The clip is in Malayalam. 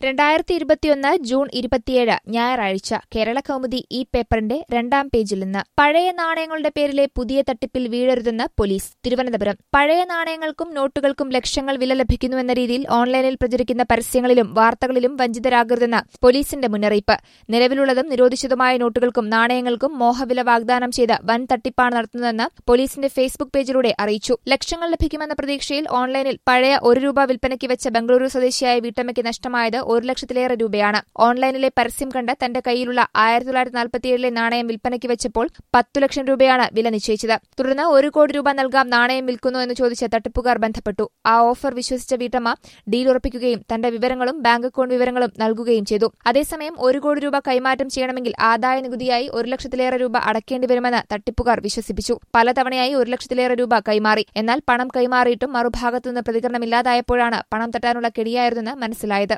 രണ്ടായിരത്തി ഇരുപത്തിയൊന്ന് ജൂൺ ഇരുപത്തിയേഴ് ഞായറാഴ്ച കേരള കൗമുദി ഈ പേപ്പറിന്റെ രണ്ടാം പേജിൽ നിന്ന് പഴയ നാണയങ്ങളുടെ പേരിലെ പുതിയ തട്ടിപ്പിൽ വീഴരുതെന്ന് പോലീസ് തിരുവനന്തപുരം പഴയ നാണയങ്ങൾക്കും നോട്ടുകൾക്കും ലക്ഷങ്ങൾ വില ലഭിക്കുന്നുവെന്ന രീതിയിൽ ഓൺലൈനിൽ പ്രചരിക്കുന്ന പരസ്യങ്ങളിലും വാർത്തകളിലും വഞ്ചിതരാകരുതെന്ന് പോലീസിന്റെ മുന്നറിയിപ്പ് നിലവിലുള്ളതും നിരോധിച്ചതുമായ നോട്ടുകൾക്കും നാണയങ്ങൾക്കും മോഹവില വാഗ്ദാനം ചെയ്ത് വൻ തട്ടിപ്പാണ് നടത്തുന്നതെന്ന് പോലീസിന്റെ ഫേസ്ബുക്ക് പേജിലൂടെ അറിയിച്ചു ലക്ഷങ്ങൾ ലഭിക്കുമെന്ന പ്രതീക്ഷയിൽ ഓൺലൈനിൽ പഴയ ഒരു രൂപ വിൽപ്പനയ്ക്ക് വെച്ച ബംഗളൂരു സ്വദേശിയായ വീട്ടമ്മയ്ക്ക് നഷ്ടമായത് ഒരു ലക്ഷത്തിലേറെ രൂപയാണ് ഓൺലൈനിലെ പരസ്യം കണ്ട് തന്റെ കയ്യിലുള്ള ആയിരത്തി തൊള്ളായിരത്തി നാൽപ്പത്തിയേഴിലെ നാണയം വിൽപ്പനയ്ക്ക് വെച്ചപ്പോൾ പത്തു ലക്ഷം രൂപയാണ് വില നിശ്ചയിച്ചത് തുടർന്ന് ഒരു കോടി രൂപ നൽകാം നാണയം വിൽക്കുന്നു എന്ന് ചോദിച്ച് തട്ടിപ്പുകാർ ബന്ധപ്പെട്ടു ആ ഓഫർ വിശ്വസിച്ച വീട്ടമ്മ ഡീൽ ഉറപ്പിക്കുകയും തന്റെ വിവരങ്ങളും ബാങ്ക് അക്കൌണ്ട് വിവരങ്ങളും നൽകുകയും ചെയ്തു അതേസമയം ഒരു കോടി രൂപ കൈമാറ്റം ചെയ്യണമെങ്കിൽ ആദായ നികുതിയായി ഒരു ലക്ഷത്തിലേറെ രൂപ അടയ്ക്കേണ്ടി വരുമെന്ന് തട്ടിപ്പുകാർ വിശ്വസിപ്പിച്ചു പലതവണയായി ഒരു ലക്ഷത്തിലേറെ രൂപ കൈമാറി എന്നാൽ പണം കൈമാറിയിട്ടും മറുഭാഗത്തുനിന്ന് പ്രതികരണമില്ലാതായപ്പോഴാണ് പണം തട്ടാനുള്ള കെടിയായിരുന്നെന്ന് മനസ്സിലായത്